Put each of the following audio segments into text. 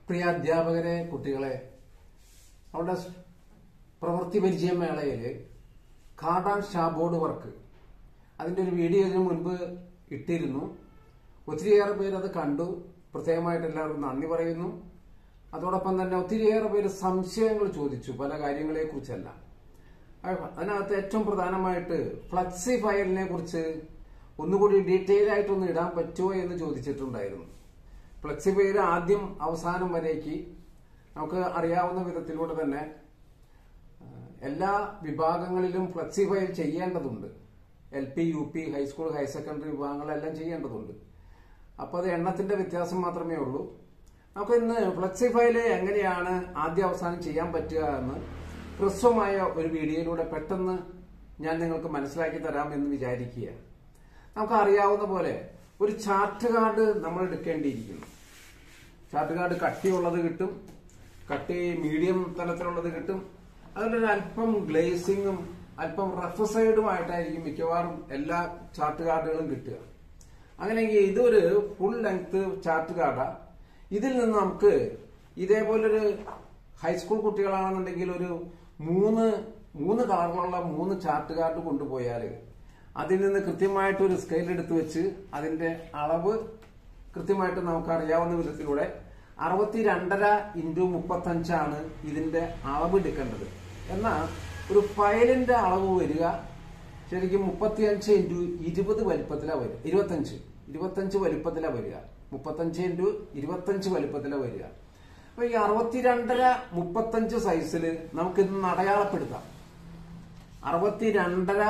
പ്രിയ അധ്യാപകരെ കുട്ടികളെ അവിടെ പ്രവൃത്തി പരിചയ മേളയിൽ കാർഡ് ഷാബോർഡ് വർക്ക് അതിന്റെ ഒരു വീഡിയോ ഇതിനു മുൻപ് ഇട്ടിരുന്നു ഒത്തിരിയേറെ പേര് അത് കണ്ടു പ്രത്യേകമായിട്ട് എല്ലാവർക്കും നന്ദി പറയുന്നു അതോടൊപ്പം തന്നെ ഒത്തിരിയേറെ പേര് സംശയങ്ങൾ ചോദിച്ചു പല കാര്യങ്ങളെ കുറിച്ചല്ല അതിനകത്ത് ഏറ്റവും പ്രധാനമായിട്ട് ഫ്ലക്സി ഫയലിനെ കുറിച്ച് ഒന്നുകൂടി ഡീറ്റെയിൽ ആയിട്ടൊന്ന് ഇടാൻ പറ്റുമോ എന്ന് ചോദിച്ചിട്ടുണ്ടായിരുന്നു ഫ്ലക്സി ഫയൽ ആദ്യം അവസാനം വരേക്ക് നമുക്ക് അറിയാവുന്ന വിധത്തിലൂടെ തന്നെ ഏഹ്, എല്ലാ വിഭാഗങ്ങളിലും ഫ്ലക്സി ഫയൽ ചെയ്യേണ്ടതുണ്ട് L P U P high school higher secondary വിഭാഗങ്ങളെല്ലാം ചെയ്യേണ്ടതുണ്ട് അപ്പോൾ അത് എണ്ണത്തിന്റെ വ്യത്യാസം മാത്രമേ ഉള്ളൂ നമുക്ക് ഇന്ന് ഫ്ലക്സി ഫയല് എങ്ങനെയാണ് ആദ്യ അവസാനം ചെയ്യാൻ പറ്റുക എന്ന് ഹ്രസ്വമായ ഒരു വീഡിയോയിലൂടെ പെട്ടെന്ന് ഞാൻ നിങ്ങൾക്ക് മനസ്സിലാക്കി തരാം എന്ന് വിചാരിക്കുക നമുക്ക് അറിയാവുന്ന പോലെ ഒരു ചാർട്ട് കാർഡ് നമ്മൾ എടുക്കേണ്ടിയിരിക്കുന്നു ചാർട്ട് കാർഡ് കട്ടിയുള്ളത് കിട്ടും കട്ടി മീഡിയം തലത്തിലുള്ളത് കിട്ടും അതിലൊരു അല്പം ഗ്ലേസിങ്ങും അല്പം റഫ് സൈഡുമായിട്ടായിരിക്കും മിക്കവാറും എല്ലാ ചാർട്ട് കാർഡുകളും കിട്ടുക അങ്ങനെയെങ്കിൽ ഇതൊരു ഫുൾ ലെങ്ത് ചാർട്ട് കാർഡാ ഇതിൽ നിന്ന് നമുക്ക് ഇതേപോലൊരു ഹൈസ്കൂൾ കുട്ടികളാണെന്നുണ്ടെങ്കിൽ ഒരു മൂന്ന് മൂന്ന് കളറിലുള്ള മൂന്ന് ചാർട്ട് കാർഡ് കൊണ്ടുപോയാൽ അതിൽ നിന്ന് കൃത്യമായിട്ട് ഒരു സ്കെയിൽ എടുത്ത് വെച്ച് അതിന്റെ അളവ് കൃത്യമായിട്ട് നമുക്ക് അറിയാവുന്ന വിധത്തിലൂടെ അറുപത്തി രണ്ടര ഇൻറ്റു മുപ്പത്തഞ്ചാണ് ഇതിന്റെ അളവ് എടുക്കേണ്ടത് എന്നാൽ ഒരു ഫയലിന്റെ അളവ് വരിക ശരിക്കും മുപ്പത്തിയഞ്ച് ഇൻറ്റു ഇരുപത് വലിപ്പത്തിലാണ് വരിക ഇരുപത്തഞ്ച് ഇരുപത്തഞ്ച് വലിപ്പത്തിലാണ് വരിക മുപ്പത്തഞ്ച് ഇൻറ്റു ഇരുപത്തഞ്ച് വലിപ്പത്തിലാണ് വരിക അപ്പൊ ഈ അറുപത്തിരണ്ടര മുപ്പത്തഞ്ച് സൈസിൽ നമുക്ക് ഇന്ന് അടയാളപ്പെടുത്താം അറുപത്തിരണ്ടര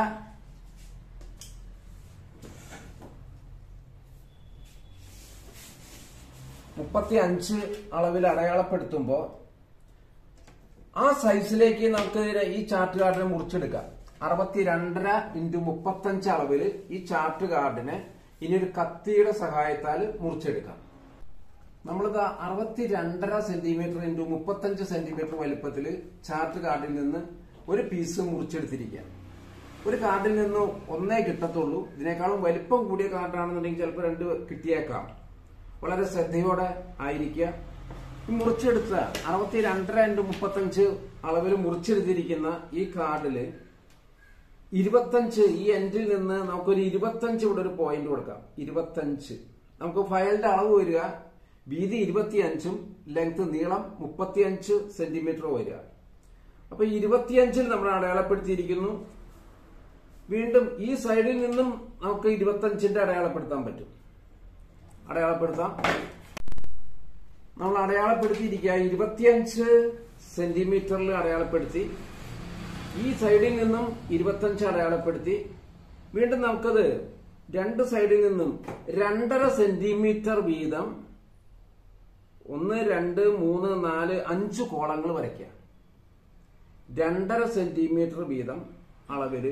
മുപ്പത്തി അഞ്ച് അളവിൽ അടയാളപ്പെടുത്തുമ്പോൾ ആ സൈസിലേക്ക് നമുക്ക് ഇതിനെ ഈ ചാർട്ട് കാർഡിനെ മുറിച്ചെടുക്കാം അറുപത്തി രണ്ടര ഇൻറ്റു മുപ്പത്തഞ്ച് അളവിൽ ഈ ചാർട്ട് കാർഡിനെ ഇനി ഒരു കത്തിയുടെ സഹായത്താൽ മുറിച്ചെടുക്കാം നമ്മളിത് അറുപത്തി രണ്ടര സെന്റിമീറ്റർ ഇൻറ്റു മുപ്പത്തഞ്ച് സെന്റിമീറ്റർ വലുപ്പത്തിൽ ചാർട്ട് കാർഡിൽ നിന്ന് ഒരു പീസ് മുറിച്ചെടുത്തിരിക്കുക ഒരു കാർഡിൽ നിന്ന് ഒന്നേ കിട്ടത്തുള്ളൂ ഇതിനേക്കാളും വലിപ്പം കൂടിയ കാർഡാണെന്നുണ്ടെങ്കിൽ ചിലപ്പോൾ രണ്ട് കിട്ടിയേക്കാം വളരെ ശ്രദ്ധയോടെ ആയിരിക്കുക ഈ മുറിച്ചെടുത്ത അറുപത്തി രണ്ടര ഇൻറ്റു മുപ്പത്തഞ്ച് അളവിൽ മുറിച്ചെടുത്തിരിക്കുന്ന ഈ കാർഡില് ഇരുപത്തഞ്ച് ഈ എൻഡിൽ നിന്ന് നമുക്കൊരു ഇരുപത്തഞ്ച് ഇവിടെ ഒരു പോയിന്റ് കൊടുക്കാം ഇരുപത്തഞ്ച് നമുക്ക് ഫയലിന്റെ അളവ് വരിക വീതി ഇരുപത്തിയഞ്ചും ലെങ്ത് നീളം മുപ്പത്തിയഞ്ച് സെന്റിമീറ്റർ വരിക അപ്പൊ ഇരുപത്തിയഞ്ചിൽ നമ്മൾ അടയാളപ്പെടുത്തിയിരിക്കുന്നു വീണ്ടും ഈ സൈഡിൽ നിന്നും നമുക്ക് ഇരുപത്തഞ്ചിന്റെ അടയാളപ്പെടുത്താൻ പറ്റും അടയാളപ്പെടുത്താം നമ്മൾ അടയാളപ്പെടുത്തിയിരിക്കുക ഇരുപത്തിയഞ്ച് സെന്റിമീറ്ററിൽ അടയാളപ്പെടുത്തി ഈ സൈഡിൽ നിന്നും ഇരുപത്തഞ്ച് അടയാളപ്പെടുത്തി വീണ്ടും നമുക്കത് രണ്ട് സൈഡിൽ നിന്നും രണ്ടര സെന്റിമീറ്റർ വീതം ഒന്ന് രണ്ട് മൂന്ന് നാല് അഞ്ച് കോളങ്ങൾ വരയ്ക്കുക രണ്ടര സെന്റിമീറ്റർ വീതം അളവില്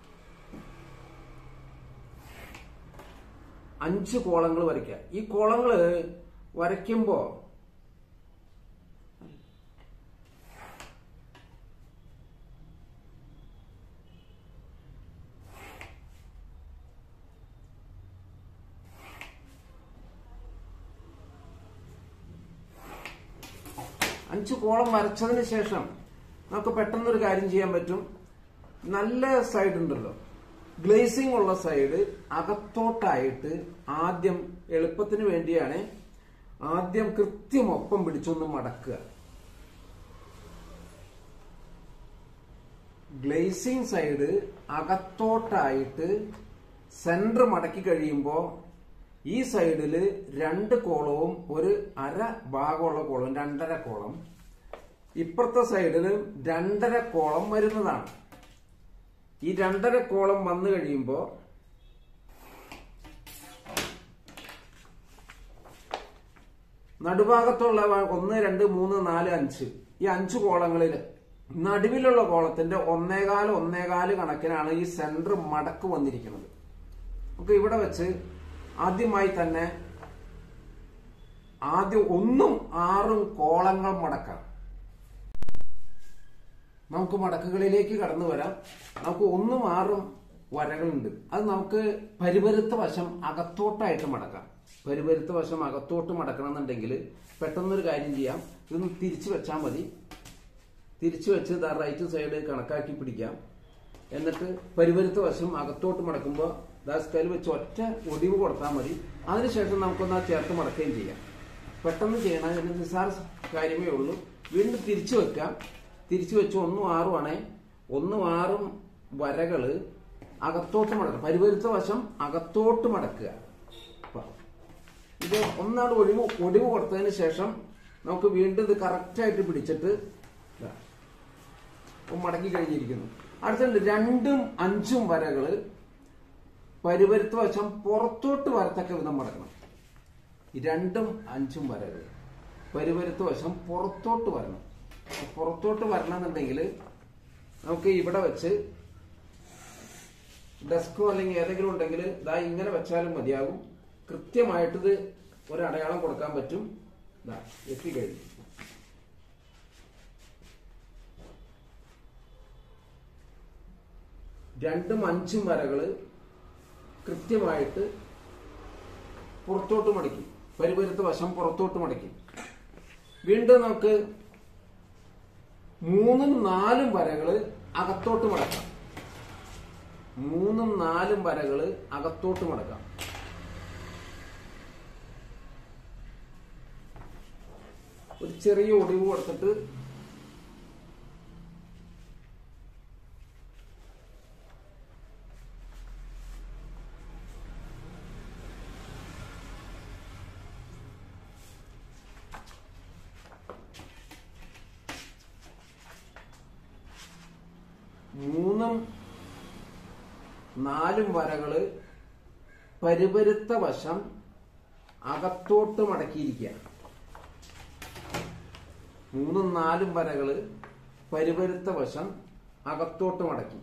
അഞ്ച് കോളങ്ങൾ വരയ്ക്കുക ഈ കോളങ്ങൾ വരയ്ക്കുമ്പോൾ അഞ്ച് കോളം വരച്ചതിന് ശേഷം നമുക്ക് പെട്ടെന്നൊരു കാര്യം ചെയ്യാൻ പറ്റും നല്ല സൈഡ് ഉണ്ടല്ലോ ഗ്ലേസിംഗ് ഉള്ള സൈഡ് അകത്തോട്ടായിട്ട് ആദ്യം എളുപ്പത്തിന് വേണ്ടിയാണ് ആദ്യം കൃത്യം ഒപ്പം പിടിച്ചൊന്ന് മടക്കുക ഗ്ലേസിംഗ് സൈഡ് അകത്തോട്ടായിട്ട് സെന്റർ മടക്കി കഴിയുമ്പോൾ ഈ സൈഡില് രണ്ട് കോളവും ഒരു അര ഭാഗമുള്ള കോളം രണ്ടര കോളം ഇപ്പുറത്തെ സൈഡില് രണ്ടര കോളം വരുന്നതാണ് ഈ രണ്ടര കോളം വന്നു കഴിയുമ്പോൾ നടുഭാഗത്തുള്ള വ- ഒന്ന് രണ്ട് മൂന്ന് നാല് അഞ്ച് ഈ അഞ്ച് കോളങ്ങളിൽ നടുവിലുള്ള കോളത്തിന്റെ ഒന്നേകാല് ഒന്നേകാല് കണക്കിനാണ് ഈ സെന്റർ മടക്ക് വന്നിരിക്കുന്നത് നമുക്ക് ഇവിടെ വെച്ച് ആദ്യമായി തന്നെ ആദ്യം ഒന്നും ആറും കോളങ്ങൾ മടക്കാം നമുക്ക് മടക്കുകളിലേക്ക് കടന്നു വരാം നമുക്ക് ഒന്നും ആറും വരകളുണ്ട് അത് നമുക്ക് പരിപരുത്ത വശം അകത്തോട്ടായിട്ട് മടക്കാം പരിപരുത്ത വശം അകത്തോട്ട് മടക്കണം എന്നുണ്ടെങ്കിൽ പെട്ടെന്നൊരു കാര്യം ചെയ്യാം ഇതൊന്ന് തിരിച്ചു വെച്ചാൽ മതി തിരിച്ചു വെച്ച് ദാ റൈറ്റ് സൈഡ് കണക്കാക്കി പിടിക്കാം എന്നിട്ട് പരിപരുത്ത വശം അകത്തോട്ട് മടക്കുമ്പോൾ ദാ സ്കൈൽ വെച്ച് ഒറ്റ ഒടിവ് കൊടുത്താൽ മതി അതിനുശേഷം നമുക്കൊന്ന് ആ ചേർത്ത് മടക്കുകയും ചെയ്യാം പെട്ടെന്ന് ചെയ്യണം ഇതിന് നിസ്സാര കാര്യമേ ഉള്ളൂ വീണ്ടും തിരിച്ചു വെക്കാം തിരിച്ചു വെച്ച് ഒന്നും ആറും ആണേ ഒന്നും ആറും വരകള് അകത്തോട്ട് മടക്കുക പരിപരുത്ത വശം അകത്തോട്ട് മടക്കുക അപ്പൊ ഇത് ഒന്നാട് ഒഴിവ് ഒടിവ് കൊടുത്തതിന് ശേഷം നമുക്ക് വീണ്ടും ഇത് കറക്റ്റായിട്ട് പിടിച്ചിട്ട് ഇതാ, ഇപ്പൊ മടക്കി കഴിഞ്ഞിരിക്കുന്നു അടുത്തുണ്ട് രണ്ടും അഞ്ചും വരകള് പരിപരുത്ത വശം പുറത്തോട്ട് വരത്തക്ക വിധം മടക്കണം ഈ രണ്ടും അഞ്ചും വരകൾ പരിപരുത്ത വശം പുറത്തോട്ട് വരണം അപ്പൊ പുറത്തോട്ട് വരണമെന്നുണ്ടെങ്കിൽ നമുക്ക് ഇവിടെ വെച്ച് ഡെസ്കോ അല്ലെങ്കിൽ ഏതെങ്കിലും ഉണ്ടെങ്കിൽ ഇതാ ഇങ്ങനെ വെച്ചാലും മതിയാകും കൃത്യമായിട്ട് ഇത് ഒരടയാളം കൊടുക്കാൻ പറ്റും ഇതാ എത്തിക്കഴിഞ്ഞു രണ്ടും അഞ്ചും വരകള് കൃത്യമായിട്ട് പുറത്തോട്ട് മടക്കി പരിപരുത്ത വശം പുറത്തോട്ട് മടക്കി വീണ്ടും നമുക്ക് മൂന്നും നാലും വരകള് അകത്തോട്ട് മടക്കാം മൂന്നും നാലും വരകള് അകത്തോട്ട് മടക്കാം ഒരു ചെറിയ ഒടിവ് കൊടുത്തിട്ട് മൂന്നും നാലും വരകള് പരിപരുത്ത വശം അകത്തോട്ട് മടക്കിയിരിക്കുക മൂന്നും നാലും വരകള് പരിപരുത്ത വശം അകത്തോട്ട് മടക്കി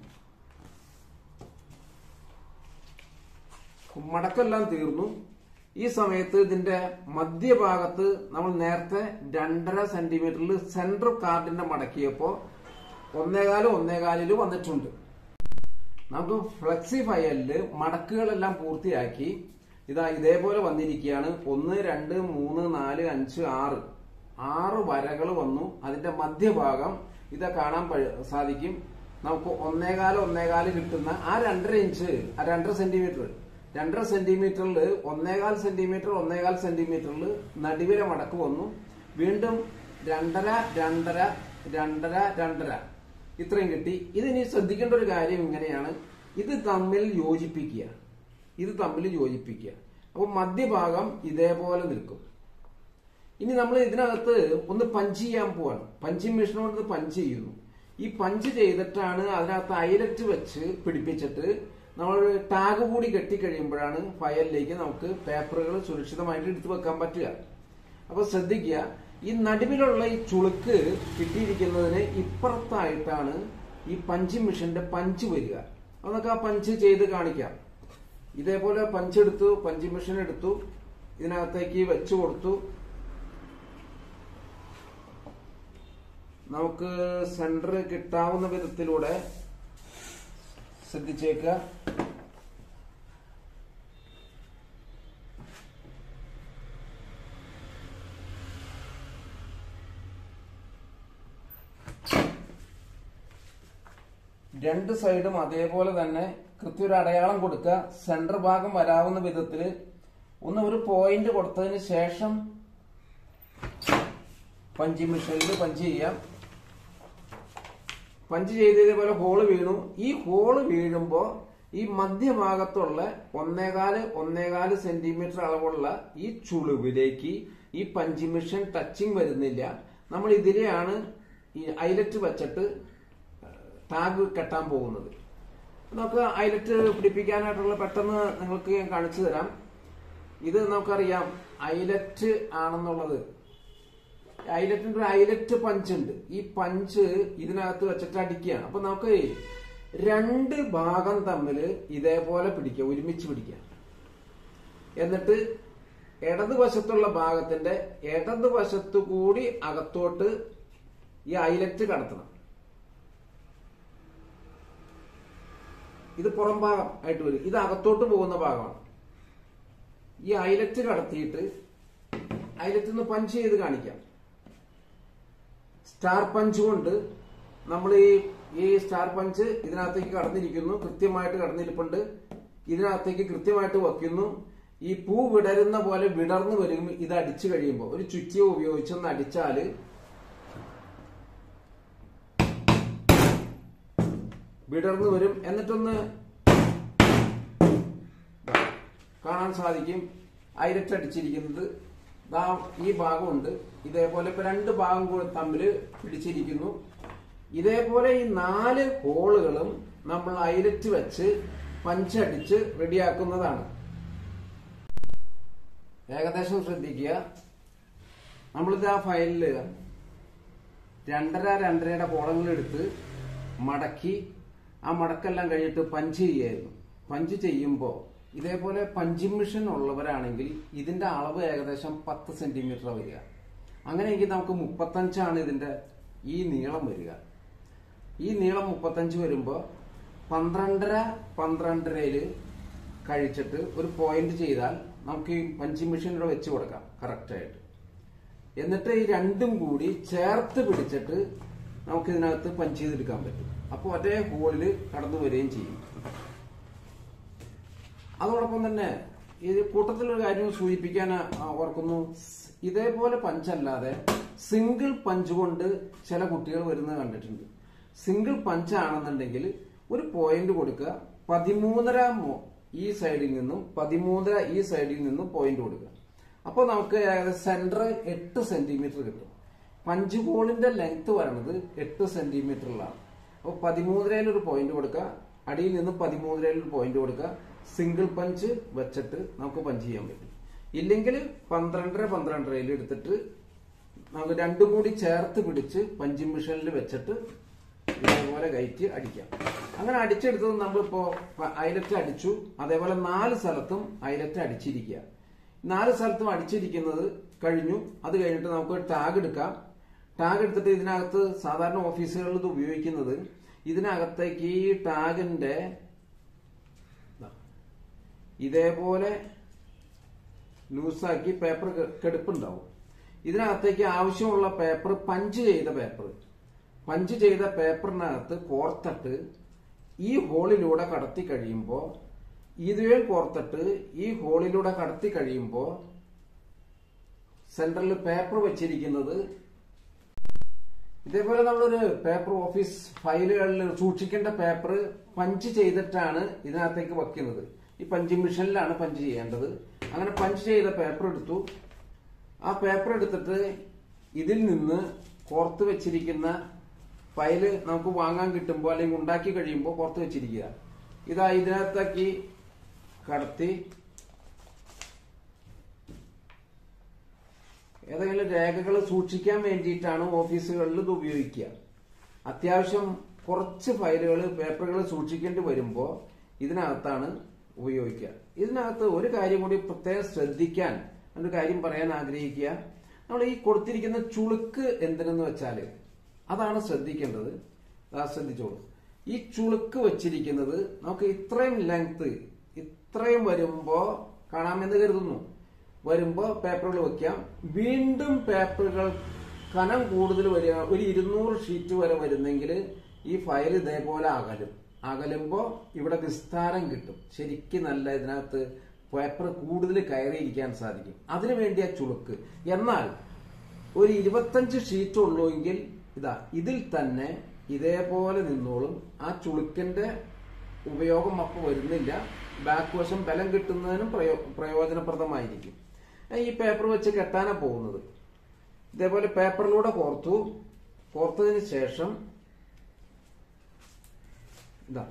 മടക്കെല്ലാം തീർന്നു ഈ സമയത്ത് ഇതിന്റെ മധ്യഭാഗത്ത് നമ്മൾ നേരത്തെ രണ്ടര സെന്റിമീറ്ററിൽ സെൻട്രൽ കാർഡിന്റെ മടക്കിയപ്പോ ഒന്നേകാലും ഒന്നേകാലില് വന്നിട്ടുണ്ട് നമുക്ക് ഫ്ലെക്സി ഫയലില് മടക്കുകളെല്ലാം പൂർത്തിയാക്കി ഇതാ ഇതേപോലെ വന്നിരിക്കുകയാണ് ഒന്ന് രണ്ട് മൂന്ന് നാല് അഞ്ച് ആറ് ആറ് വരകൾ വന്നു അതിന്റെ മധ്യഭാഗം ഇതാ കാണാൻ പഴ- സാധിക്കും നമുക്ക് ഒന്നേകാല് ഒന്നേകാല് കിട്ടുന്ന ആ രണ്ടര ഇഞ്ച് ആ രണ്ടര സെന്റിമീറ്റർ രണ്ടര സെന്റിമീറ്ററിൽ ഒന്നേകാൽ സെന്റിമീറ്റർ ഒന്നേകാൽ സെന്റിമീറ്ററിൽ നടുവിലെ മടക്ക് വന്നു വീണ്ടും രണ്ടര രണ്ടര രണ്ടര രണ്ടര ഇത്രയും കിട്ടി ഇതിനി ശ്രദ്ധിക്കേണ്ട ഒരു കാര്യം ഇങ്ങനെയാണ് ഇത് തമ്മിൽ യോജിപ്പിക്കുക ഇത് തമ്മിൽ യോജിപ്പിക്കുക അപ്പൊ മധ്യഭാഗം ഇതേപോലെ നിൽക്കും ഇനി നമ്മൾ ഇതിനകത്ത് ഒന്ന് പഞ്ച് ചെയ്യാൻ പോവാണ് പഞ്ചിങ് മെഷീൻ കൊണ്ട് ഇത് പഞ്ച് ചെയ്യുന്നു ഈ പഞ്ച് ചെയ്തിട്ടാണ് അതിനകത്ത് ഐലറ്റ് വെച്ച് പിടിപ്പിച്ചിട്ട് നമ്മൾ ടാഗ് കൂടി കെട്ടിക്കഴിയുമ്പോഴാണ് ഫയലിലേക്ക് നമുക്ക് പേപ്പറുകൾ സുരക്ഷിതമായിട്ട് എടുത്തു വെക്കാൻ പറ്റുക അപ്പൊ ശ്രദ്ധിക്കുക ഈ നടുവിലുള്ള ഈ ചുളുക്ക് കിട്ടിയിരിക്കുന്നതിന് ഇപ്പുറത്തായിട്ടാണ് ഈ പഞ്ചിങ് മെഷീന്റെ പഞ്ച് വരിക അതൊക്കെ ആ പഞ്ച് ചെയ്ത് കാണിക്കാം ഇതേപോലെ പഞ്ച് എടുത്തു പഞ്ചിങ് മെഷീൻ എടുത്തു ഇതിനകത്തേക്ക് വെച്ചു കൊടുത്തു നമുക്ക് സെന്റർ കിട്ടാവുന്ന വിധത്തിലൂടെ ശ്രദ്ധിച്ചേക്കുക രണ്ട് സൈഡും അതേപോലെ തന്നെ കൃത്യ ഒരു അടയാളം കൊടുക്കുക സെന്റർ ഭാഗം വരാവുന്ന വിധത്തില് ഒന്ന് ഒരു പോയിന്റ് കൊടുത്തതിന് ശേഷം പഞ്ച് മെഷീനിൽ പഞ്ച് ചെയ്യാം പഞ്ച് ചെയ്ത് ഇതേപോലെ ഹോള് വീണു ഈ ഹോള് വീഴുമ്പോ ഈ മധ്യഭാഗത്തുള്ള ഒന്നേകാല് ഒന്നേകാല് സെന്റിമീറ്റർ അളവുള്ള ഈ ചുളിവിലേക്ക് ഈ പഞ്ച് മെഷീൻ ടച്ചിങ് വരുന്നില്ല നമ്മൾ ഇതിലെയാണ് ഈ ഐലറ്റ് വെച്ചിട്ട് ടാഗ് കെട്ടാൻ പോകുന്നത് നമുക്ക് ഐലറ്റ് പിടിപ്പിക്കാനായിട്ടുള്ള പെട്ടെന്ന് നിങ്ങൾക്ക് ഞാൻ കാണിച്ചു തരാം ഇത് നമുക്കറിയാം ഐലറ്റ് ആണെന്നുള്ളത് ഐലറ്റിന്റെ ഒരു ഐലറ്റ് പഞ്ച് ഉണ്ട് ഈ പഞ്ച് ഇതിനകത്ത് വെച്ചിട്ട് അടിക്കുകയാണ് അപ്പൊ നമുക്ക് രണ്ട് ഭാഗം തമ്മിൽ ഇതേപോലെ പിടിക്കുക ഒരുമിച്ച് പിടിക്കുക എന്നിട്ട് ഇടതുവശത്തുള്ള ഭാഗത്തിന്റെ ഇടതുവശത്തു കൂടി അകത്തോട്ട് ഈ ഐലറ്റ് കടത്തണം ഇത് പുറം ഭാഗം ആയിട്ട് വരും ഇത് അകത്തോട്ട് പോകുന്ന ഭാഗമാണ് ഈ ഐലറ്റ് കടത്തിയിട്ട് ഐലറ്റ് ഒന്ന് പഞ്ച് ചെയ്ത് കാണിക്കാം സ്റ്റാർ പഞ്ച് കൊണ്ട് നമ്മൾ ഈ ഈ സ്റ്റാർ പഞ്ച് ഇതിനകത്തേക്ക് കടന്നിരിക്കുന്നു കൃത്യമായിട്ട് കടന്നിരിപ്പുണ്ട് ഇതിനകത്തേക്ക് കൃത്യമായിട്ട് വയ്ക്കുന്നു ഈ പൂ വിടരുന്ന പോലെ വിടർന്നു വരും ഇത് അടിച്ചു കഴിയുമ്പോൾ ഒരു ചുറ്റിയ ഉപയോഗിച്ചൊന്ന് അടിച്ചാല് വിടർന്നു വരും എന്നിട്ടൊന്ന് കാണാൻ സാധിക്കും ഐലറ്റ് അടിച്ചിരിക്കുന്നത് ദാ ഈ ഭാഗമുണ്ട് ഇതേപോലെ ഇപ്പൊ രണ്ട് ഭാഗം കൂടി തമ്മിൽ പിടിച്ചിരിക്കുന്നു ഇതേപോലെ ഈ നാല് ഹോളുകളും നമ്മൾ ഐലറ്റ് വെച്ച് പഞ്ചടിച്ച് റെഡിയാക്കുന്നതാണ് ഏകദേശം ശ്രദ്ധിക്കുക നമ്മളിത് ആ ഫയലില് രണ്ടര രണ്ടരയുടെ കോളങ്ങൾ എടുത്ത് മടക്കി ആ മടക്കെല്ലാം കഴിഞ്ഞിട്ട് പഞ്ച് ചെയ്യായിരുന്നു പഞ്ച് ചെയ്യുമ്പോൾ ഇതേപോലെ പഞ്ചിങ് മെഷീൻ ഉള്ളവരാണെങ്കിൽ ഇതിന്റെ അളവ് ഏകദേശം പത്ത് സെന്റിമീറ്റർ വരിക അങ്ങനെയെങ്കിൽ നമുക്ക് മുപ്പത്തഞ്ചാണ് ഇതിന്റെ ഈ നീളം വരിക ഈ നീളം മുപ്പത്തഞ്ച് വരുമ്പോൾ പന്ത്രണ്ടര പന്ത്രണ്ടരയില് കഴിച്ചിട്ട് ഒരു പോയിന്റ് ചെയ്താൽ നമുക്ക് ഈ പഞ്ചിങ് മെഷീനിലൂടെ വെച്ച് കൊടുക്കാം കറക്റ്റായിട്ട് എന്നിട്ട് ഈ രണ്ടും കൂടി ചേർത്ത് പിടിച്ചിട്ട് നമുക്ക് ഇതിനകത്ത് പഞ്ച് ചെയ്തെടുക്കാൻ പറ്റും അപ്പോൾ ഒരേ ഹോളിൽ കടന്നു വരികയും ചെയ്യും അതോടൊപ്പം തന്നെ ഇത് കൂട്ടത്തിലൊരു കാര്യം സൂചിപ്പിക്കാൻ ആ, ഓർക്കുന്നു ഇതേപോലെ പഞ്ചല്ലാതെ സിംഗിൾ പഞ്ച് കൊണ്ട് ചില കുട്ടികൾ വരുന്നത് കണ്ടിട്ടുണ്ട് സിംഗിൾ പഞ്ച് ആണെന്നുണ്ടെങ്കിൽ ഒരു പോയിന്റ് കൊടുക്കുക പതിമൂന്നര മോ- ഈ സൈഡിൽ നിന്നും പതിമൂന്നര ഈ സൈഡിൽ നിന്നും പോയിന്റ് കൊടുക്കുക അപ്പോൾ നമുക്ക് സെന്റർ എട്ട് സെന്റിമീറ്റർ കിട്ടും പഞ്ച് ബോളിന്റെ ലെങ്ത് വരണത് എട്ട് സെന്റിമീറ്ററിലാണ് അപ്പോൾ പതിമൂന്നരയിൽ ഒരു പോയിന്റ് കൊടുക്കുക അടിയിൽ നിന്ന് പതിമൂന്നരയിൽ ഒരു പോയിന്റ് കൊടുക്കുക സിംഗിൾ പഞ്ച് വെച്ചിട്ട് നമുക്ക് പഞ്ച് ചെയ്യാൻ പറ്റും ഇല്ലെങ്കിൽ പന്ത്രണ്ടര പന്ത്രണ്ടരയിൽ എടുത്തിട്ട് നമുക്ക് രണ്ടും കൂടി ചേർത്ത് പിടിച്ച് പഞ്ചിങ് മെഷീനിൽ വെച്ചിട്ട് ഇതേപോലെ കയറ്റി അടിക്കാം അങ്ങനെ അടിച്ചെടുത്തത് നമ്മളിപ്പോ ഐലറ്റ് അടിച്ചു അതേപോലെ നാല് സ്ഥലത്തും ഐലറ്റ് അടിച്ചിരിക്കുക നാല് സ്ഥലത്തും അടിച്ചിരിക്കുന്നത് കഴിഞ്ഞു അത് കഴിഞ്ഞിട്ട് നമുക്ക് ടാഗ് എടുക്കാം ടാഗ് എടുത്തിട്ട് ഇതിനകത്ത് സാധാരണ ഓഫീസുകളിൽ ഇത് ഉപയോഗിക്കുന്നത് ഇതിനകത്തേക്ക് ഈ ടാഗിന്റെ ദാ, ഇതേപോലെ ലൂസാക്കി പേപ്പർ കെടുപ്പുണ്ടാവും ഇതിനകത്തേക്ക് ആവശ്യമുള്ള പേപ്പർ പഞ്ച് ചെയ്ത പേപ്പർ പഞ്ച് ചെയ്ത പേപ്പറിനകത്ത് കോർത്തിട്ട് ഈ ഹോളിലൂടെ കടത്തി കഴിയുമ്പോൾ ഇതുവേ കോർത്തിട്ട് ഈ ഹോളിലൂടെ കടത്തി കഴിയുമ്പോൾ സെന്ററിൽ പേപ്പർ വെച്ചിരിക്കുന്നത് ഇതേപോലെ നമ്മളൊരു പേപ്പർ ഓഫീസ് ഫയലുകളിൽ സൂക്ഷിക്കേണ്ട പേപ്പർ പഞ്ച് ചെയ്തിട്ടാണ് ഇതിനകത്തേക്ക് വെക്കുന്നത് ഈ പഞ്ചിങ് മെഷീനിലാണ് പഞ്ച് ചെയ്യേണ്ടത് അങ്ങനെ പഞ്ച് ചെയ്ത പേപ്പർ എടുത്തു ആ പേപ്പർ എടുത്തിട്ട് ഇതിൽ നിന്ന് കോർത്ത് വെച്ചിരിക്കുന്ന ഫയല് നമുക്ക് വാങ്ങാൻ കിട്ടുമ്പോൾ അല്ലെങ്കിൽ ഉണ്ടാക്കി കഴിയുമ്പോൾ പുറത്ത് വെച്ചിരിക്കുക ഇതാ ഇതിനകത്തേക്ക് കടത്തി ഏതെങ്കിലും രേഖകൾ സൂക്ഷിക്കാൻ വേണ്ടിയിട്ടാണ് ഓഫീസുകളിൽ ഇത് ഉപയോഗിക്കുക അത്യാവശ്യം കുറച്ച് ഫയലുകൾ പേപ്പറുകൾ സൂക്ഷിക്കേണ്ടി വരുമ്പോൾ ഇതിനകത്താണ് ഉപയോഗിക്കുക ഇതിനകത്ത് ഒരു കാര്യം കൂടി പ്രത്യേകം ശ്രദ്ധിക്കാൻ ഒരു കാര്യം പറയാൻ ആഗ്രഹിക്കുക നമ്മൾ ഈ കൊടുത്തിരിക്കുന്ന ചുളുക്ക് എന്തിനെന്ന് വെച്ചാല് അതാണ് ശ്രദ്ധിക്കേണ്ടത് അതാ ശ്രദ്ധിച്ചോളൂ ഈ ചുളുക്ക് വെച്ചിരിക്കുന്നത് നമുക്ക് ഇത്രയും ലെങ്ത് ഇത്രയും വരുമ്പോ കാണാമെന്ന് കരുതുന്നു വരുമ്പോ പേപ്പറുകൾ വെക്കാം വീണ്ടും പേപ്പറുകൾ കനം കൂടുതൽ വരിക ഒരു ഇരുന്നൂറ് ഷീറ്റ് വരെ വരുന്നെങ്കിൽ ഈ ഫയൽ ഇതേപോലെ അകലും അകലുമ്പോ ഇവിടെ വിസ്താരം കിട്ടും ശരിക്കും നല്ല ഇതിനകത്ത് പേപ്പർ കൂടുതൽ കയറിയിരിക്കാൻ സാധിക്കും അതിനു വേണ്ടിയ ചുളുക്ക് എന്നാൽ ഒരു ഇരുപത്തഞ്ച് ഷീറ്റ് ഉള്ളുവെങ്കിൽ ഇതാ ഇതിൽ തന്നെ ഇതേപോലെ നിന്നോളും ആ ചുളുക്കിന്റെ ഉപയോഗം അപ്പൊ വരുന്നില്ല ബാക്ക് വശം ബലം കിട്ടുന്നതിനും പ്രയോ പ്രയോജനപ്രദമായിരിക്കും ഈ പേപ്പർ വെച്ച് കെട്ടാനാ പോകുന്നത് ഇതേപോലെ പേപ്പറിലൂടെ കോർത്തു കോർത്തതിന് ശേഷം ഇതാ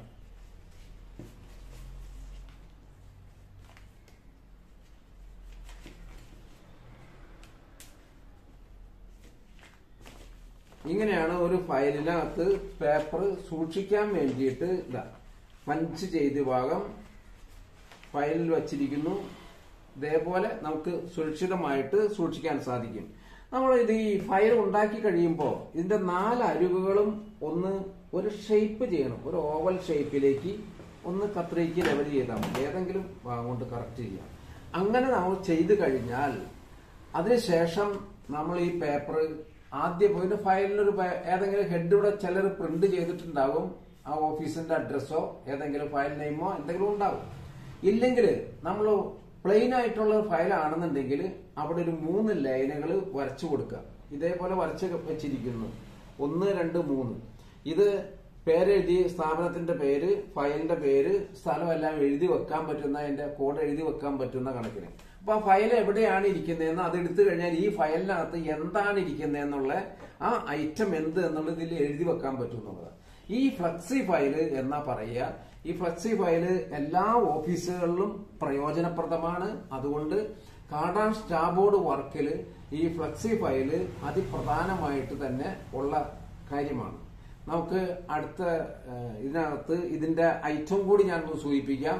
ഇങ്ങനെയാണ് ഒരു ഫയലിനകത്ത് പേപ്പർ സൂക്ഷിക്കാൻ വേണ്ടിയിട്ട് ഇതാ പഞ്ച് ചെയ്ത ഭാഗം ഫയലിൽ വച്ചിരിക്കുന്നു ഇതേപോലെ നമുക്ക് സുരക്ഷിതമായിട്ട് സൂക്ഷിക്കാൻ സാധിക്കും നമ്മൾ ഇത് ഈ ഫയൽ ഉണ്ടാക്കി കഴിയുമ്പോൾ ഇതിന്റെ നാല് അരികുകളും ഒന്ന് ഒരു ഷേപ്പ് ചെയ്യണം ഒരു ഓവൽ ഷേപ്പിലേക്ക് ഒന്ന് കത്രിക്ക് ലെവൽ ചെയ്താൽ മതി ഏതെങ്കിലും ഭാഗം കൊണ്ട് കറക്റ്റ് ചെയ്യാം അങ്ങനെ നമ്മൾ ചെയ്തു കഴിഞ്ഞാൽ അതിനുശേഷം നമ്മൾ ഈ പേപ്പർ ആദ്യം ഒരു ഫയലിലൊരു പേ- ഏതെങ്കിലും ഹെഡ് ഇവിടെ ചിലർ പ്രിന്റ് ചെയ്തിട്ടുണ്ടാകും ആ ഓഫീസിന്റെ അഡ്രസ്സോ ഏതെങ്കിലും ഫയൽ നെയിമോ എന്തെങ്കിലും ഉണ്ടാവും ഇല്ലെങ്കിൽ നമ്മൾ പ്ലെയിൻ ആയിട്ടുള്ള ഒരു ഫയൽ ആണെന്നുണ്ടെങ്കിൽ അവിടെ ഒരു മൂന്ന് ലൈനുകൾ വരച്ചു കൊടുക്കുക ഇതേപോലെ വരച്ച് വെച്ചിരിക്കുന്നു ഒന്ന് രണ്ട് മൂന്ന് ഇത് പേരെഴുതി സ്ഥാപനത്തിന്റെ പേര് ഫയലിന്റെ പേര് സ്ഥലമെല്ലാം എഴുതി വെക്കാൻ പറ്റുന്ന അതിന്റെ കോഡ് എഴുതി വെക്കാൻ പറ്റുന്ന കണക്കിന് അപ്പൊ ആ ഫയൽ എവിടെയാണ് ഇരിക്കുന്നതെന്ന് അത് എടുത്തു കഴിഞ്ഞാൽ ഈ ഫയലിനകത്ത് എന്താണ് ഇരിക്കുന്നതെന്നുള്ള ആ ഐറ്റം എന്ത് എന്നുള്ളത് ഇതിൽ എഴുതി വെക്കാൻ പറ്റും എന്നുള്ളതാണ് ഈ ഫ്ലക്സി ഫയല് എന്നാ പറയുക ഈ ഫ്ലക്സി ഫയല് എല്ലാ ഓഫീസുകളിലും പ്രയോജനപ്രദമാണ് അതുകൊണ്ട് കാർഡ് ആൻഡ് സ്റ്റാബോർഡ് വർക്കിൽ ഈ ഫ്ലക്സി ഫയല് അതിപ്രധാനമായിട്ട് തന്നെ ഉള്ള കാര്യമാണ് നമുക്ക് അടുത്ത ഏഹ്, ഇതിനകത്ത് ഇതിന്റെ ഐറ്റം കൂടി ഞാൻ ഒന്ന് സൂചിപ്പിക്കാം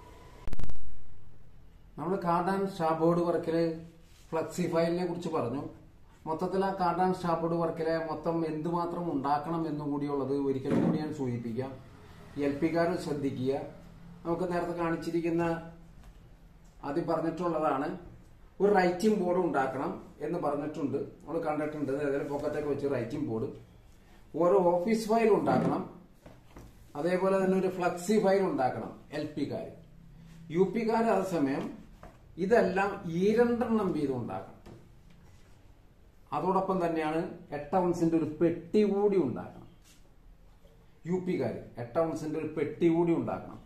നമ്മൾ കാർഡ് ആൻഡ് സ്റ്റാബോർഡ് വർക്കില് ഫ്ലക്സി ഫയലിനെ കുറിച്ച് പറഞ്ഞു മൊത്തത്തിൽ ആ കാർഡ് ആൻഡ് സ്റ്റാബോർഡ് വർക്കിലെ മൊത്തം എന്തുമാത്രം ഉണ്ടാക്കണം എന്നും കൂടിയുള്ളത് ഒരിക്കലും കൂടി ഞാൻ സൂചിപ്പിക്കാം എൽ പിക്കാർ ശ്രദ്ധിക്കുക നമുക്ക് നേരത്തെ കാണിച്ചിരിക്കുന്ന ആദ്യം പറഞ്ഞിട്ടുള്ളതാണ് ഒരു റൈറ്റിംഗ് ബോർഡ് ഉണ്ടാക്കണം എന്ന് പറഞ്ഞിട്ടുണ്ട് നമ്മൾ കണ്ടിട്ടുണ്ട് ഏതായാലും പൊക്കത്തൊക്കെ വെച്ച് റൈറ്റിംഗ് ബോർഡ് ഓരോ ഓഫീസ് ഫയൽ ഉണ്ടാക്കണം അതേപോലെ തന്നെ ഒരു ഫ്ലക്സി ഫയൽ ഉണ്ടാക്കണം എൽ പിക്കാർ യു പിക്കാർ അതേസമയം ഇതെല്ലാം ഈ രണ്ടെണ്ണം വീതം ഉണ്ടാക്കണം അതോടൊപ്പം തന്നെയാണ് എട്ടൗൺസിന്റെ ഒരു പെട്ടി കൂടി ഉണ്ടാക്കണം യു പിക്കാർ എട്ടൗൺസിന്റെ ഒരു പെട്ടി കൂടി ഉണ്ടാക്കണം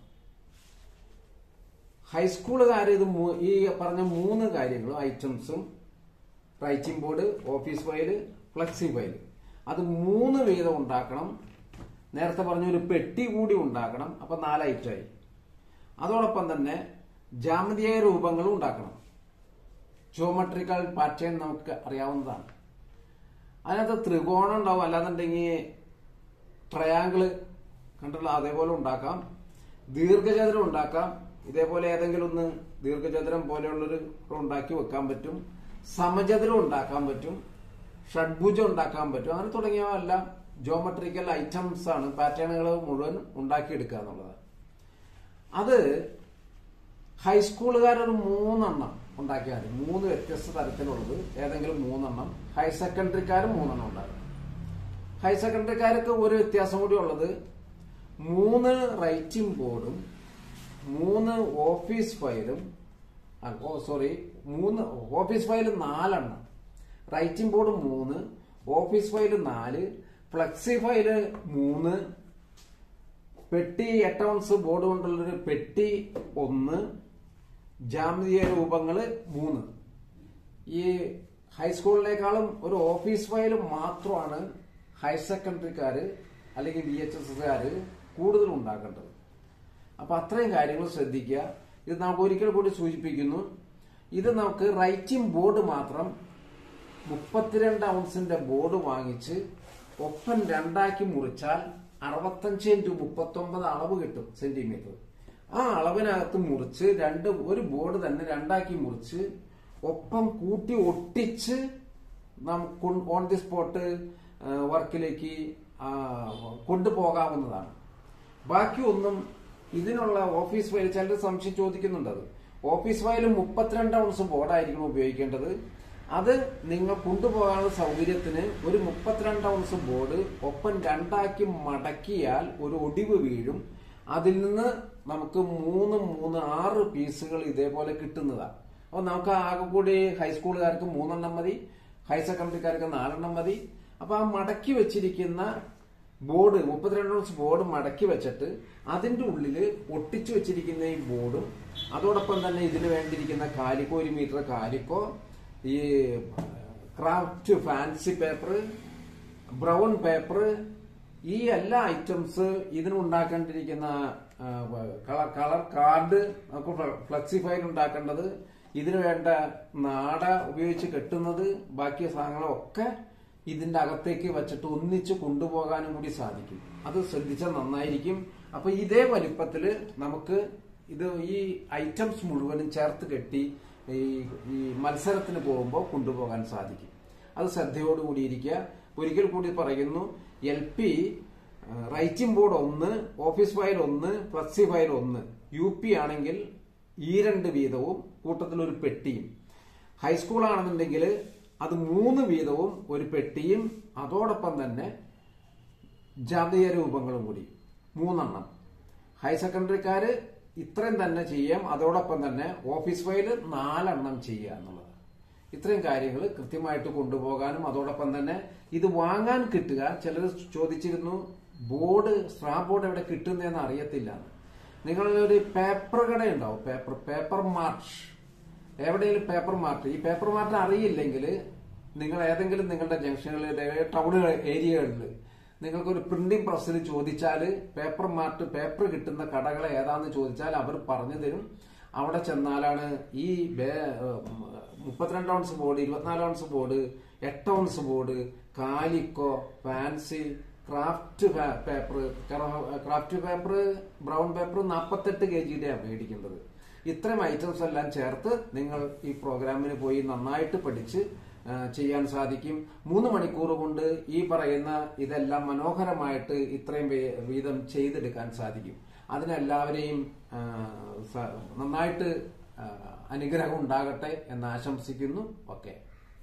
ഹൈസ്കൂളുകാർ ഇത് മൂ- ഈ പറഞ്ഞ മൂന്ന് കാര്യങ്ങളും ഐറ്റംസും writing board office file flexi file അത് മൂന്ന് വീതം ഉണ്ടാക്കണം നേരത്തെ പറഞ്ഞ ഒരു പെട്ടി കൂടി ഉണ്ടാക്കണം അപ്പൊ നാല് ഐറ്റമായി അതോടൊപ്പം തന്നെ ജാമിതീയ രൂപങ്ങളും ഉണ്ടാക്കണം ജോമെട്രിക്കൽ പാറ്റേൺ നമുക്ക് അറിയാവുന്നതാണ് അതിനകത്ത് ത്രികോണം ഉണ്ടാവും അല്ലാന്നുണ്ടെങ്കിൽ ട്രയാങ്കിള് കണ്ടല്ലോ അതേപോലെ ഉണ്ടാക്കാം ദീർഘചതുരം ഉണ്ടാക്കാം ഇതേപോലെ ഏതെങ്കിലും ഒന്ന് ദീർഘചതുരം പോലെയുള്ളൊരു ഉണ്ടാക്കി വെക്കാൻ പറ്റും സമചതുരം ഉണ്ടാക്കാൻ പറ്റും ഷഡ്ഭുജം ഉണ്ടാക്കാൻ പറ്റും അങ്ങനെ തുടങ്ങിയവ എല്ലാം ജോമെട്രിക്കൽ ഐറ്റംസ് ആണ് പാറ്റേണുകൾ മുഴുവൻ ഉണ്ടാക്കിയെടുക്കുക എന്നുള്ളത് അത് ഹൈസ്കൂളുകാരൊരു മൂന്നെണ്ണം ഉണ്ടാക്കിയാൽ മതി മൂന്ന് വ്യത്യസ്ത തരത്തിലുള്ളത് ഏതെങ്കിലും മൂന്നെണ്ണം ഹയർ സെക്കൻഡറിക്കാർ മൂന്നെണ്ണം ഉണ്ടാകും ഹയർ സെക്കൻഡറിക്കാർക്ക് ഒരു വ്യത്യാസം കൂടി ഉള്ളത് മൂന്ന് റൈറ്റിംഗ് ബോർഡും മൂന്ന് ഓഫീസ് ഫയലും ആ, ഓ സോറി മൂന്ന് ഓഫീസ് ഫയൽ നാലെണ്ണം റൈറ്റിംഗ് ബോർഡ് മൂന്ന് ഓഫീസ് ഫയൽ നാല് ഫ്ലക്സി ഫയല് മൂന്ന് പെട്ടി എട്ട് ഔൺസ് ബോർഡ് കൊണ്ടുള്ളൊരു പെട്ടി ഒന്ന് ജാമിതീയ രൂപങ്ങള് മൂന്ന് ഈ ഹൈസ്കൂളിനേക്കാളും ഒരു ഓഫീസ് ഫയൽ മാത്രമാണ് ഹയർ സെക്കൻഡറിക്കാര് അല്ലെങ്കിൽ ബി എച്ച് എസ് എസ്കാര് കൂടുതൽ ഉണ്ടാക്കേണ്ടത് അപ്പൊ അത്രയും കാര്യങ്ങൾ ശ്രദ്ധിക്കുക ഇത് നമുക്ക് ഒരിക്കൽ കൂടി സൂചിപ്പിക്കുന്നു ഇത് നമുക്ക് റൈറ്റിംഗ് ബോർഡ് മാത്രം മുപ്പത്തിരണ്ട് ഔൺസിന്റെ ബോർഡ് വാങ്ങിച്ച് ഒപ്പം രണ്ടാക്കി മുറിച്ചാൽ അറുപത്തഞ്ച് ഇൻറ്റു മുപ്പത്തൊമ്പത് അളവ് കിട്ടും സെന്റിമീറ്റർ ആ അളവിനകത്ത് മുറിച്ച് രണ്ട് ഒരു ബോർഡ് തന്നെ രണ്ടാക്കി മുറിച്ച് ഒപ്പം കൂട്ടി ഒട്ടിച്ച് നമുക്ക് ഓൺ ദി സ്പോട്ട് വർക്കിലേക്ക് കൊണ്ടുപോകാവുന്നതാണ് ബാക്കി ഒന്നും ഇതിനുള്ള ഓഫീസ് ഫയൽ ചിലർ സംശയം ചോദിക്കുന്നുണ്ട് അത് ഓഫീസ് ഫയൽ മുപ്പത്തിരണ്ട് ഔൺസ് ബോർഡായിരിക്കണം ഉപയോഗിക്കേണ്ടത് അത് നിങ്ങൾ കൊണ്ടുപോകാനുള്ള സൗകര്യത്തിന് ഒരു മുപ്പത്തിരണ്ട് ഔൺസ് ബോർഡ് ഒപ്പം രണ്ടാക്കി മടക്കിയാൽ ഒരു ഒടിവ് വീഴും അതിൽ നിന്ന് നമുക്ക് മൂന്ന് മൂന്ന് ആറ് പീസുകൾ ഇതേപോലെ കിട്ടുന്നതാണ് അപ്പൊ നമുക്ക് ആകെ കൂടി ഹൈസ്കൂളുകാർക്ക് മൂന്നെണ്ണം മതി ഹയർ സെക്കൻഡറിക്കാർക്ക് നാലെണ്ണം മതി അപ്പൊ ആ മടക്കി വെച്ചിരിക്കുന്ന ബോർഡ് മുപ്പത്തിരണ്ട് ഔൺസ് ബോർഡ് മടക്കി വെച്ചിട്ട് അതിന്റെ ഉള്ളില് ഒട്ടിച്ചു വെച്ചിരിക്കുന്ന ഈ ബോർഡും അതോടൊപ്പം തന്നെ ഇതിന് വേണ്ടിയിരിക്കുന്ന കാലിക്കോ ഒരു മീറ്റർ കാലിക്കോ ഈ craft fancy paper brown paper ഈ എല്ലാ ഐറ്റംസ് ഇതിനുണ്ടാക്കേണ്ടിരിക്കുന്ന കളർ കളർ കാർഡ് നമുക്ക് ഫ്ലക്സി ഫയൽ ഉണ്ടാക്കേണ്ടത് ഇതിന് വേണ്ട നാട ഉപയോഗിച്ച് കെട്ടുന്നത് ബാക്കി സാധനങ്ങളൊക്കെ ഇതിന്റെ അകത്തേക്ക് വെച്ചിട്ട് ഒന്നിച്ച് കൊണ്ടുപോകാനും കൂടി സാധിക്കും അത് ശ്രദ്ധിച്ചാൽ നന്നായിരിക്കും അപ്പൊ ഇതേ വലിപ്പത്തില് നമുക്ക് ഇത് ഈ ഐറ്റംസ് മുഴുവനും ചേർത്ത് കെട്ടി ഈ ഈ മത്സരത്തിന് പോകുമ്പോൾ കൊണ്ടുപോകാൻ സാധിക്കും അത് ശ്രദ്ധയോടുകൂടി ഇരിക്കുക ഒരിക്കൽ കൂടി പറയുന്നു എൽ പി റൈറ്റിംഗ് ബോർഡ് ഒന്ന് ഓഫീസ് ഫയൽ ഒന്ന് ഫ്ലക്സി ഫയൽ ഒന്ന് യു പി ആണെങ്കിൽ ഈ രണ്ട് വീതവും കൂട്ടത്തിൽ ഒരു പെട്ടിയും ഹൈസ്കൂൾ ആണെന്നുണ്ടെങ്കിൽ അത് മൂന്ന് വീതവും ഒരു പെട്ടിയും അതോടൊപ്പം തന്നെ ജാതീയ രൂപങ്ങളും കൂടി മൂന്നെണ്ണം ഹയർ സെക്കൻഡറിക്കാര് ഇത്രയും തന്നെ ചെയ്യാം അതോടൊപ്പം തന്നെ ഓഫീസ് ഫയല് നാലെണ്ണം ചെയ്യുക എന്നുള്ളത് ഇത്രയും കാര്യങ്ങൾ കൃത്യമായിട്ട് കൊണ്ടുപോകാനും അതോടൊപ്പം തന്നെ ഇത് വാങ്ങാൻ കിട്ടുക ചിലർ ചോദിച്ചിരുന്നു ബോർഡ് സ്ട്രാ ബോർഡ് എവിടെ കിട്ടുന്നതെന്ന് അറിയത്തില്ല നിങ്ങളൊരു പേപ്പർ കടയുണ്ടാവും പേപ്പർ പേപ്പർ മാർട്ട് എവിടെയെങ്കിലും പേപ്പർ മാർട്ട് ഈ പേപ്പർ മാർട്ട് അറിയില്ലെങ്കിൽ നിങ്ങൾ ഏതെങ്കിലും നിങ്ങളുടെ ജംഗ്ഷനുകളിൽ ടൗൺ ഏരിയകളിൽ നിങ്ങൾക്കൊരു പ്രിന്റിംഗ് പ്രസ്സിൽ ചോദിച്ചാൽ പേപ്പർ മാർട്ട് പേപ്പർ കിട്ടുന്ന കടകൾ ഏതാന്ന് ചോദിച്ചാൽ അവർ പറഞ്ഞു തരും അവിടെ ചെന്നാലാണ് ഈ ബേ- മുപ്പത്തിരണ്ട് ഔൺസ് ബോർഡ് ഇരുപത്തിനാല് ഔൺസ് ബോർഡ് എട്ട് ounce board calico fancy craft paper craft paper brown paper നാൽപ്പത്തെട്ട് കെ ജിയുടെയാണ് മേടിക്കേണ്ടത് ഇത്തരം ഐറ്റംസ് എല്ലാം ചേർത്ത് നിങ്ങൾ ഈ പ്രോഗ്രാമിന് പോയി നന്നായിട്ട് പഠിച്ച് ആ, ചെയ്യാൻ സാധിക്കും മൂന്ന് മണിക്കൂർ കൊണ്ട് ഈ പറയുന്ന ഇതെല്ലാം മനോഹരമായിട്ട് ഇത്രയും വേ- വീതം ചെയ്തെടുക്കാൻ സാധിക്കും അതിനെല്ലാവരെയും ആ, സ- നന്നായിട്ട് ആ, അനുഗ്രഹം ഉണ്ടാകട്ടെ എന്ന് ആശംസിക്കുന്നു ഓക്കെ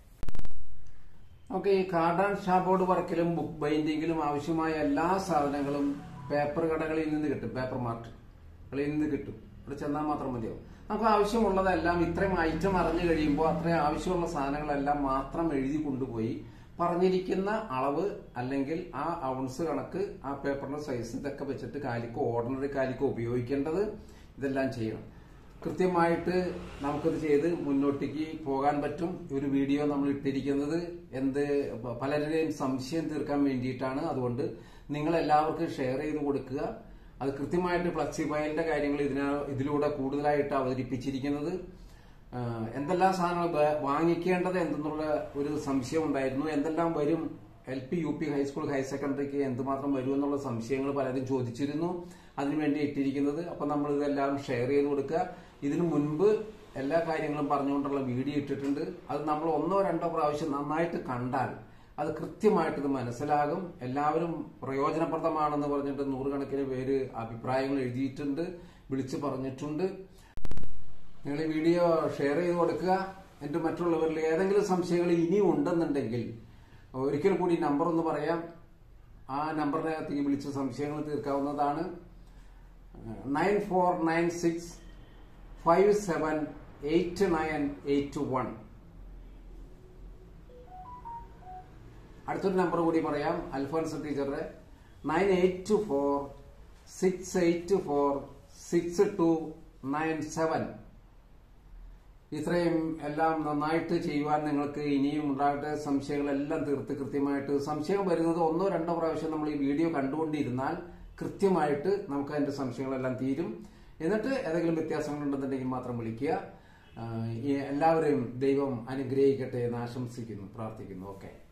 ഓക്കെ ഈ കാർഡ് ആൻഡ് ഷാബോർഡ് വർക്കിലും ബുക്ക് ബൈൻഡിങ്ങിലും ആവശ്യമായ എല്ലാ സാധനങ്ങളും പേപ്പർ കടകളിൽ നിന്ന് കിട്ടും പേപ്പർ മാർട്ടുകളിൽ നിന്ന് കിട്ടും അവിടെ ചെന്നാൽ മാത്രം മതിയാവും നമുക്ക് ആവശ്യമുള്ളതെല്ലാം ഇത്രയും ഐറ്റം അറിഞ്ഞു കഴിയുമ്പോൾ അത്രയും ആവശ്യമുള്ള സാധനങ്ങളെല്ലാം മാത്രം എഴുതി കൊണ്ടുപോയി പറഞ്ഞിരിക്കുന്ന അളവ് അല്ലെങ്കിൽ ആ ഔൺസ് കണക്ക് ആ പേപ്പറിന്റെ സൈസ് ഇതൊക്കെ വെച്ചിട്ട് കാലിക്കോ ഓർഡിനറി കാലിക്കോ ഉപയോഗിക്കേണ്ടത് ഇതെല്ലാം ചെയ്യണം കൃത്യമായിട്ട് നമുക്കത് ചെയ്ത് മുന്നോട്ടേക്ക് പോകാൻ പറ്റും ഒരു വീഡിയോ നമ്മൾ ഇട്ടിരിക്കുന്നത് എന്ത് പലരുടെയും സംശയം തീർക്കാൻ വേണ്ടിയിട്ടാണ് അതുകൊണ്ട് നിങ്ങൾ എല്ലാവർക്കും ഷെയർ ചെയ്ത് കൊടുക്കുക അത് കൃത്യമായിട്ട് ഫ്ലക്സിഫൈലിന്റെ കാര്യങ്ങൾ ഇതിന ഇതിലൂടെ കൂടുതലായിട്ട് അവതരിപ്പിച്ചിരിക്കുന്നത് ആ, എന്തെല്ലാം സാധനങ്ങൾ വേ- വാങ്ങിക്കേണ്ടത് എന്തെന്നുള്ള ഒരു സംശയം ഉണ്ടായിരുന്നു എന്തെല്ലാം വരും L P U P high school higher സെക്കൻഡറിക്ക് എന്തുമാത്രം വരും എന്നുള്ള സംശയങ്ങൾ പലരും ചോദിച്ചിരുന്നു അതിനുവേണ്ടി ഇട്ടിരിക്കുന്നത് അപ്പൊ നമ്മൾ ഇതെല്ലാം ഷെയർ ചെയ്ത് കൊടുക്കുക ഇതിനു മുൻപ് എല്ലാ കാര്യങ്ങളും പറഞ്ഞുകൊണ്ടുള്ള വീഡിയോ ഇട്ടിട്ടുണ്ട് അത് നമ്മൾ ഒന്നോ രണ്ടോ പ്രാവശ്യം നന്നായിട്ട് കണ്ടാൽ അത് കൃത്യമായിട്ട് ഇത് മനസ്സിലാകും എല്ലാവരും പ്രയോജനപ്രദമാണെന്ന് പറഞ്ഞിട്ട് നൂറുകണക്കിന് പേര് അഭിപ്രായങ്ങൾ എഴുതിയിട്ടുണ്ട് വിളിച്ചു പറഞ്ഞിട്ടുണ്ട് നിങ്ങൾ ഈ വീഡിയോ ഷെയർ ചെയ്ത് കൊടുക്കുക എന്നിട്ട് മറ്റുള്ളവരിൽ ഏതെങ്കിലും സംശയങ്ങൾ ഇനിയും ഉണ്ടെന്നുണ്ടെങ്കിൽ ഒരിക്കൽ കൂടി നമ്പർ ഒന്ന് പറയാം ആ നമ്പറിനകത്തേക്ക് വിളിച്ച് സംശയങ്ങൾ തീർക്കാവുന്നതാണ് nine four nine six five seven eight nine eight one അടുത്തൊരു നമ്പർ കൂടി പറയാം അൽഫോൻസ് ടീച്ചറുടെ nine eight four six eight four six two nine seven ഇത്രയും എല്ലാം നന്നായിട്ട് ചെയ്യുവാൻ നിങ്ങൾക്ക് ഇനിയും ഉണ്ടാകട്ടെ സംശയങ്ങളെല്ലാം തീർത്ത് കൃത്യമായിട്ട് സംശയം വരുന്നത് ഒന്നോ രണ്ടോ പ്രാവശ്യം നമ്മൾ ഈ വീഡിയോ കണ്ടുകൊണ്ടിരുന്നാൽ കൃത്യമായിട്ട് നമുക്ക് അതിന്റെ സംശയങ്ങളെല്ലാം തീരും എന്നിട്ട് ഏതെങ്കിലും വ്യത്യാസങ്ങൾ ഉണ്ടെന്നുണ്ടെങ്കിൽ മാത്രം വിളിക്കുക ആ, ഈ എല്ലാവരെയും ദൈവം അനുഗ്രഹിക്കട്ടെ എന്ന് ആശംസിക്കുന്നു പ്രാർത്ഥിക്കുന്നു ഓക്കെ